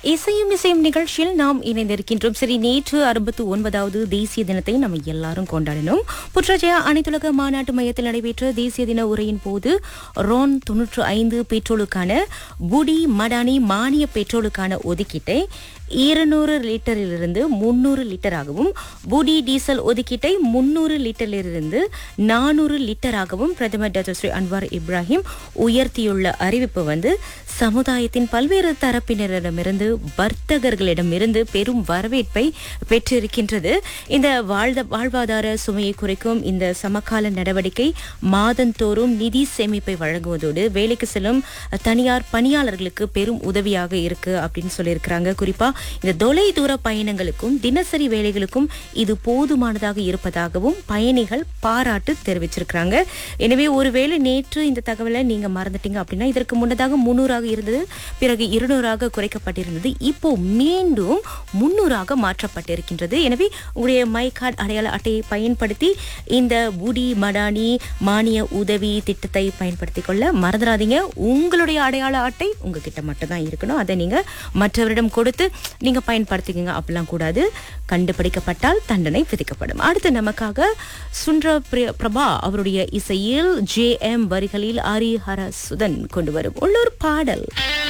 இசையும் இசையும் நிகழ்ச்சியில் நாம் இணைந்திருக்கின்றோம் சரி நேற்று அறுபத்து ஒன்பதாவது தேசிய தினத்தை நம்ம எல்லாரும் கொண்டாடினோம் புற்றஜயா அனைத்துலக மாநாட்டு மையத்தில் நடைபெற்ற தேசிய தின உரையின் போது ரோன் தொன்னூற்று ஐந்து பெட்ரோலுக்கான புடி மடானி மானிய பெட்ரோலுக்கான ஒதுக்கீட்டை இருநூறு லிட்டரிலிருந்து முன்னூறு லிட்டராகவும் புடி டீசல் ஒதுக்கீட்டை முன்னூறு லிட்டரிலிருந்து நானூறு லிட்டராகவும் பிரதமர் டாக்டர் ஸ்ரீ அன்வார் இப்ராஹிம் உயர்த்தியுள்ள அறிவிப்பு வந்து சமுதாயத்தின் பல்வேறு தரப்பினரிடமிருந்து வர்த்தகர்களிடமிருந்து பெரும் வரவேற்பை பெற்றிருக்கின்றது இந்த வாழ்த வாழ்வாதார சுமையை குறைக்கும் இந்த சமகால நடவடிக்கை மாதந்தோறும் நிதி சேமிப்பை வழங்குவதோடு வேலைக்கு செல்லும் தனியார் பணியாளர்களுக்கு பெரும் உதவியாக இருக்கு அப்படின்னு சொல்லியிருக்கிறாங்க குறிப்பா இந்த தொலை தூர பயணங்களுக்கும் தினசரி வேலைகளுக்கும் இது போதுமானதாக இருப்பதாகவும் பயணிகள் பாராட்டு தெரிவிச்சிருக்கிறாங்க எனவே ஒருவேளை நேற்று இந்த தகவலை நீங்க மறந்துட்டீங்க அப்படின்னா இதற்கு முன்னதாக முன்னூறாக இருந்தது பிறகு இருநூறாக குறைக்கப்பட்டிருந்தது இப்போ மீண்டும் முன்னூறாக மாற்றப்பட்டிருக்கின்றது எனவே உங்களுடைய மை கார்டு அடையாள அட்டையை பயன்படுத்தி இந்த புடி மடானி மானிய உதவி திட்டத்தை பயன்படுத்திக் கொள்ள மறந்துடாதீங்க உங்களுடைய அடையாள அட்டை உங்ககிட்ட மட்டும்தான் இருக்கணும் அதை நீங்க மற்றவரிடம் கொடுத்து நீங்க பயன்படுத்திக்கங்க அப்படிலாம் கூடாது கண்டுபிடிக்கப்பட்டால் தண்டனை விதிக்கப்படும் அடுத்து நமக்காக சுந்தர பிர- பிரபா அவருடைய இசையில் ஜே எம் வரிகளில் ஆரி ஹரசுதன் கொண்டு வரும் உள்ளூர் பாடல்